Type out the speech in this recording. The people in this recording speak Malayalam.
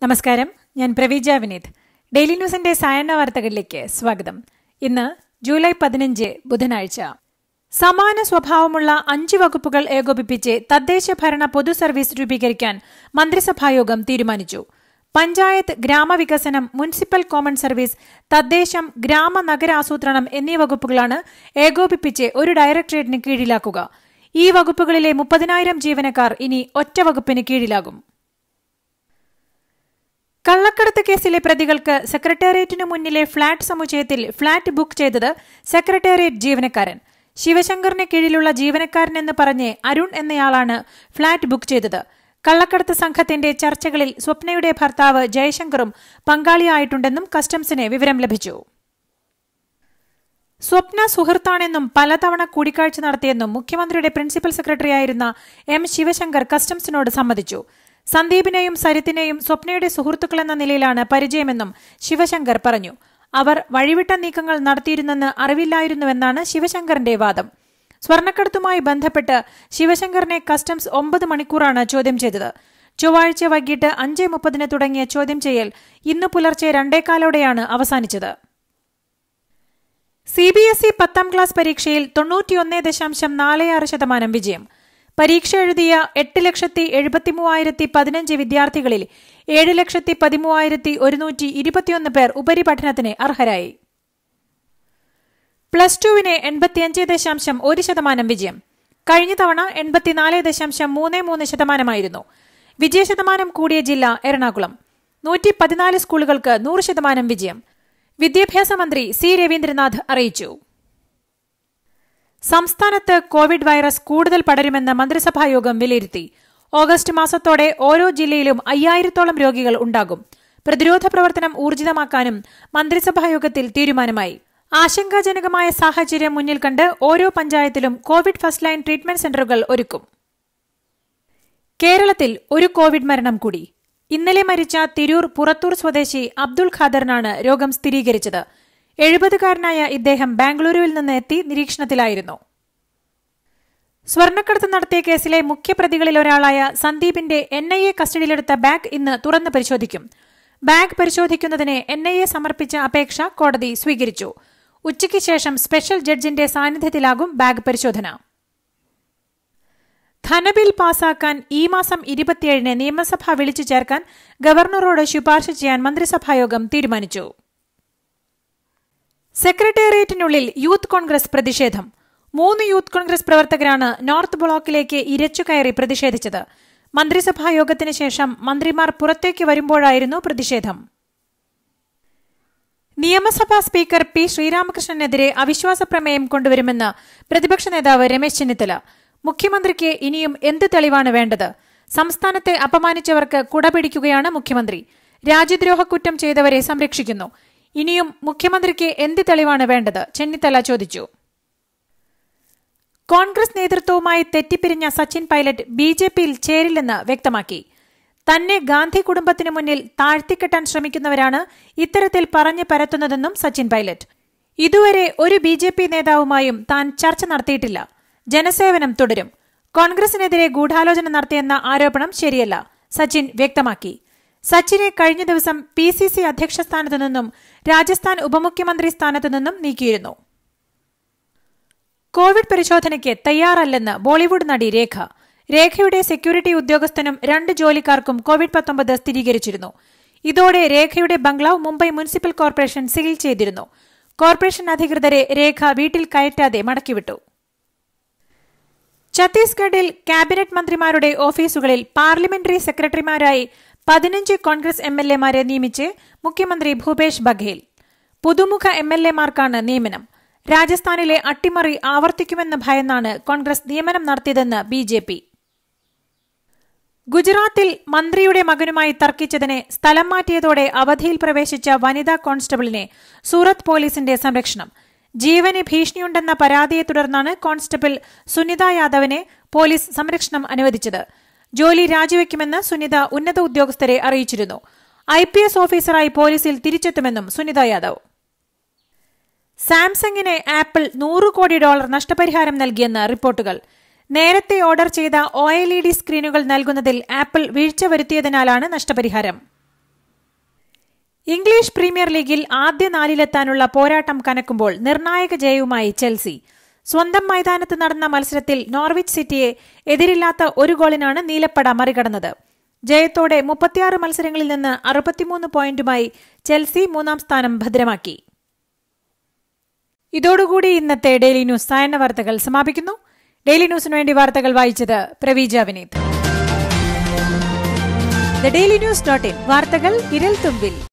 നമസ്കാരം ഞാൻ പ്രവീജ വിനീത് ഡെയിലി ന്യൂസിന്റെ സായന്ന വാർത്തകളിലേക്ക് സ്വാഗതം ഇന്ന് ജൂലൈ പതിനഞ്ച് ബുധനാഴ്ച സമാന സ്വഭാവമുള്ള അഞ്ച് വകുപ്പുകൾ ഏകോപിപ്പിച്ച് തദ്ദേശ ഭരണ പൊതു സർവീസ് രൂപീകരിക്കാൻ മന്ത്രിസഭായോഗം തീരുമാനിച്ചു പഞ്ചായത്ത് ഗ്രാമവികസനം മുനിസിപ്പൽ കോമൺ സർവീസ് തദ്ദേശം ഗ്രാമ നഗരാസൂത്രണം എന്നീ വകുപ്പുകളാണ് ഏകോപിപ്പിച്ച് ഒരു ഡയറക്ടറേറ്റിന് കീഴിലാക്കുക ഈ വകുപ്പുകളിലെ മുപ്പതിനായിരം ജീവനക്കാർ ഇനി ഒറ്റ വകുപ്പിന് കീഴിലാകും കള്ളക്കടത്ത് കേസിലെ പ്രതികൾക്ക് സെക്രട്ടേറിയറ്റിനു മുന്നിലെ ഫ്ളാറ്റ് സമുച്ചയത്തിൽ ഫ്ളാറ്റ് ബുക്ക് ചെയ്തത് സെക്രട്ടേറിയറ്റ് ജീവനക്കാരൻ ശിവശങ്കറിന് കീഴിലുള്ള ജീവനക്കാരനെന്ന് പറഞ്ഞ് അരുൺ എന്നയാളാണ് ഫ്ളാറ്റ് ബുക്ക് ചെയ്തത് കള്ളക്കടത്ത് സംഘത്തിന്റെ ചർച്ചകളിൽ സ്വപ്നയുടെ ഭർത്താവ് ജയശങ്കറും പങ്കാളിയായിട്ടുണ്ടെന്നും കസ്റ്റംസിന് വിവരം ലഭിച്ചു സ്വപ്ന സുഹൃത്താണെന്നും പലതവണ കൂടിക്കാഴ്ച നടത്തിയെന്നും മുഖ്യമന്ത്രിയുടെ പ്രിൻസിപ്പൽ സെക്രട്ടറിയായിരുന്ന എം ശിവശങ്കർ കസ്റ്റംസിനോട് സമ്മതിച്ചു സന്ദീപിനെയും സരിത്തിനെയും സ്വപ്നയുടെ സുഹൃത്തുക്കളെന്ന നിലയിലാണ് പരിചയമെന്നും ശിവശങ്കർ പറഞ്ഞു അവർ വഴിവിട്ട നീക്കങ്ങൾ നടത്തിയിരുന്നെന്ന് അറിവില്ലായിരുന്നുവെന്നാണ് ശിവശങ്കറിന്റെ വാദം സ്വർണ്ണക്കടത്തുമായി ബന്ധപ്പെട്ട് ശിവശങ്കറിനെ കസ്റ്റംസ് ഒമ്പത് മണിക്കൂറാണ് ചോദ്യം ചെയ്തത് ചൊവ്വാഴ്ച വൈകിട്ട് അഞ്ച് മുപ്പതിന് തുടങ്ങിയ ചോദ്യം ചെയ്യൽ ഇന്ന് പുലർച്ചെ രണ്ടേകാലോടെയാണ് അവസാനിച്ചത് സി ബി എസ് ഇ പത്താം ക്ലാസ് പരീക്ഷയിൽ തൊണ്ണൂറ്റിയൊന്ന് ദശാംശം നാല് ആറ് ശതമാനം വിജയം പരീക്ഷ എഴുതിയ എട്ട് ലക്ഷത്തി എഴുപത്തി മൂവായിരത്തി പതിനഞ്ച് വിദ്യാർത്ഥികളിൽ ഏഴ് ലക്ഷത്തി പതിമൂവായിരത്തി ഒരുന്നൂറ്റി ഇരുപത്തിയൊന്ന് പേർ ഉപരിപഠനത്തിന് അർഹരായി പ്ലസ് ടുവിന് എൺപത്തിയഞ്ച് ദശാംശം ഒരു ശതമാനം വിജയം കഴിഞ്ഞ തവണ എൺപത്തിനാല് ദശാംശം മൂന്ന് മൂന്ന് ശതമാനമായിരുന്നു വിജയശതമാനം കൂടിയ ജില്ല എറണാകുളം നൂറ്റി പതിനാല് സ്കൂളുകൾക്ക് നൂറ് ശതമാനം വിജയം വിദ്യാഭ്യാസ മന്ത്രി സി രവീന്ദ്രനാഥ് അറിയിച്ചു സംസ്ഥാനത്ത് കോവിഡ് വൈറസ് കൂടുതൽ പടരുമെന്ന് മന്ത്രിസഭായോഗം വിലയിരുത്തി ഓഗസ്റ്റ് മാസത്തോടെ ഓരോ ജില്ലയിലും അയ്യായിരത്തോളം രോഗികൾ ഉണ്ടാകും പ്രതിരോധ പ്രവർത്തനം ഊർജിതമാക്കാനും മന്ത്രിസഭായോഗത്തിൽ തീരുമാനമായി ആശങ്കാജനകമായ സാഹചര്യം മുന്നിൽ കണ്ട് ഓരോ പഞ്ചായത്തിലും കോവിഡ് ഫസ്റ്റ് ലൈൻ ട്രീറ്റ്മെന്റ് സെന്ററുകൾ ഒരുക്കും കേരളത്തിൽ ഒരു കോവിഡ് മരണം കൂടി ഇന്നലെ മരിച്ച തിരൂർ പുറത്തൂർ സ്വദേശി അബ്ദുൾ ഖാദറിനാണ് രോഗം സ്ഥിരീകരിച്ചത് എഴുപതുകാരനായ ഇദ്ദേഹം ബാംഗ്ലൂരുവിൽ നിന്ന് എത്തി നിരീക്ഷണത്തിലായിരുന്നു സ്വർണ്ണക്കടത്ത് നടത്തിയ കേസിലെ മുഖ്യപ്രതികളിൽ ഒരാളായ സന്ദീപിന്റെ എൻ ഐ എ കസ്റ്റഡിയിലെടുത്ത ബാഗ് ഇന്ന് തുറന്ന് പരിശോധിക്കും ബാഗ് പരിശോധിക്കുന്നതിന് എൻ ഐ എ സമർപ്പിച്ച അപേക്ഷ കോടതി സ്വീകരിച്ചു ഉച്ചയ്ക്ക് ശേഷം സ്പെഷ്യൽ ജഡ്ജിന്റെ സാന്നിധ്യത്തിലാകും ബാഗ് പരിശോധന ധനബിൽ പാസാക്കാൻ ഈ മാസം ഇരുപത്തിയേഴിന് നിയമസഭ വിളിച്ചു ചേർക്കാൻ ഗവർണറോട് ശുപാർശ ചെയ്യാൻ മന്ത്രിസഭായോഗം തീരുമാനിച്ചു സെക്രട്ടേറിയറ്റിനുള്ളിൽ യൂത്ത് കോൺഗ്രസ് പ്രതിഷേധം മൂന്ന് യൂത്ത് കോൺഗ്രസ് പ്രവർത്തകരാണ് നോർത്ത് ബ്ലോക്കിലേക്ക് ഇരച്ചുകയറി പ്രതിഷേധിച്ചത് മന്ത്രിസഭാ യോഗത്തിന് ശേഷം മന്ത്രിമാർ പുറത്തേക്ക് വരുമ്പോഴായിരുന്നു പ്രതിഷേധം നിയമസഭാ സ്പീക്കർ പി ശ്രീരാമകൃഷ്ണനെതിരെ അവിശ്വാസ പ്രമേയം കൊണ്ടുവരുമെന്ന് പ്രതിപക്ഷ നേതാവ് രമേശ് ചെന്നിത്തല മുഖ്യമന്ത്രിക്ക് ഇനിയും എന്ത് തെളിവാണ് വേണ്ടത് സംസ്ഥാനത്തെ അപമാനിച്ചവർക്ക് കുടപിടിക്കുകയാണ് മുഖ്യമന്ത്രി രാജ്യദ്രോഹ കുറ്റം ചെയ്തവരെ സംരക്ഷിക്കുന്നു ഇനിയും മുഖ്യമന്ത്രിക്ക് എന്ത് തെളിവാണ് വേണ്ടത് ചെന്നിത്തല ചോദിച്ചു കോൺഗ്രസ് നേതൃത്വവുമായി തെറ്റിപ്പിരിഞ്ഞ സച്ചിൻ പൈലറ്റ് ബി ജെ പിയിൽ ചേരില്ലെന്ന് വ്യക്തമാക്കി തന്നെ ഗാന്ധി കുടുംബത്തിനു മുന്നിൽ താഴ്ത്തിക്കെട്ടാൻ ശ്രമിക്കുന്നവരാണ് ഇത്തരത്തിൽ പറഞ്ഞു പരത്തുന്നതെന്നും സച്ചിൻ പൈലറ്റ് ഇതുവരെ ഒരു ബി ജെ പി നേതാവുമായും താൻ ചർച്ച നടത്തിയിട്ടില്ല ജനസേവനം തുടരും കോൺഗ്രസിനെതിരെ ഗൂഢാലോചന നടത്തിയെന്ന ആരോപണം ശരിയല്ല സച്ചിൻ വ്യക്തമാക്കി സച്ചിനെ കഴിഞ്ഞ ദിവസം പി സി സി അധ്യക്ഷ സ്ഥാനത്തു നിന്നും രാജസ്ഥാൻ ഉപമുഖ്യമന്ത്രി സ്ഥാനത്തു നിന്നും നീക്കിയിരുന്നു കോവിഡ് പരിശോധനയ്ക്ക് തയ്യാറല്ലെന്ന് ബോളിവുഡ് നടി രേഖ രേഖയുടെ സെക്യൂരിറ്റി ഉദ്യോഗസ്ഥനും രണ്ട് ജോലിക്കാർക്കും കോവിഡ് പത്തൊമ്പത് സ്ഥിരീകരിച്ചിരുന്നു ഇതോടെ രേഖയുടെ bungalow Mumbai municipal corporation seal ചെയ്തിരുന്നു കോർപ്പറേഷൻ അധികൃതരെ രേഖ വീട്ടിൽ കയറ്റാതെ മടക്കിവിട്ടു ഛത്തീസ്ഗഡിൽ ക്യാബിനറ്റ് മന്ത്രിമാരുടെ ഓഫീസുകളിൽ പാർലമെന്ററി സെക്രട്ടറിമാരായി പതിനഞ്ച് കോൺഗ്രസ് എം എൽ എമാരെ നിയമിച്ച് മുഖ്യമന്ത്രി ഭൂപേഷ് ബഘേൽ പുതുമുഖ എം എൽ എമാർക്കാണ് നിയമനം രാജസ്ഥാനിലെ അട്ടിമറി ആവർത്തിക്കുമെന്ന് ഭയന്നാണ് കോൺഗ്രസ് നിയമനം നടത്തിയതെന്ന് ബി ജെ പി ഗുജറാത്തിൽ മന്ത്രിയുടെ മകനുമായി തർക്കിച്ചതിന് സ്ഥലം മാറ്റിയതോടെ അവധിയിൽ പ്രവേശിച്ച വനിതാ കോൺസ്റ്റബിളിനെ സൂറത്ത് പോലീസിന്റെ സംരക്ഷണം ജീവന് ഭീഷണിയുണ്ടെന്ന പരാതിയെ തുടർന്നാണ് കോൺസ്റ്റബിൾ സുനിത യാദവിനെ പോലീസ് സംരക്ഷണം അനുവദിച്ചത് ജോലി രാജിവെക്കുമെന്ന് സുനിത ഉന്നത ഉദ്യോഗസ്ഥരെ അറിയിച്ചിരുന്നു ഐ പി എസ് ഓഫീസറായി പോലീസിൽ തിരിച്ചെത്തുമെന്നും സുനിത യാദവ് സാംസങ്ങിന് ആപ്പിൾ നൂറ് കോടി ഡോളർ നഷ്ടപരിഹാരം നൽകിയെന്ന് റിപ്പോർട്ടുകൾ നേരത്തെ ഓർഡർ ചെയ്ത ഒ എൽ ഇ ഡി സ്ക്രീനുകൾ നൽകുന്നതിൽ ആപ്പിൾ വീഴ്ച വരുത്തിയതിനാലാണ് നഷ്ടപരിഹാരം ഇംഗ്ലീഷ് പ്രീമിയർ ലീഗിൽ ആദ്യ നാലിലെത്താനുള്ള പോരാട്ടം കനക്കുമ്പോൾ നിർണായക ജയവുമായി ചെൽസി സ്വന്തം മൈതാനത്ത് നടന്ന മത്സരത്തിൽ നോർവിച്ച് സിറ്റിയെ എതിരില്ലാത്ത ഒരു ഗോളിനാണ് നീലപ്പട മറികടന്നത് ജയത്തോടെ മുപ്പത്തിയാറ് മത്സരങ്ങളിൽ നിന്ന് അറുപത്തിമൂന്ന് പോയിന്റുമായി ചെൽസി മൂന്നാം സ്ഥാനം ഭദ്രമാക്കി ഇതോടുകൂടി ഇന്നത്തെ ഡെയിലി ന്യൂസ് സായന്ന വാർത്തകൾ സമാപിക്കുന്നു ഡെയിലി ന്യൂസിനു വേണ്ടി വാർത്തകൾ വായിച്ചത് Praveeja Vineeth the daily news dot in വാർത്തകൾ ഇരൽ തുമ്പിൽ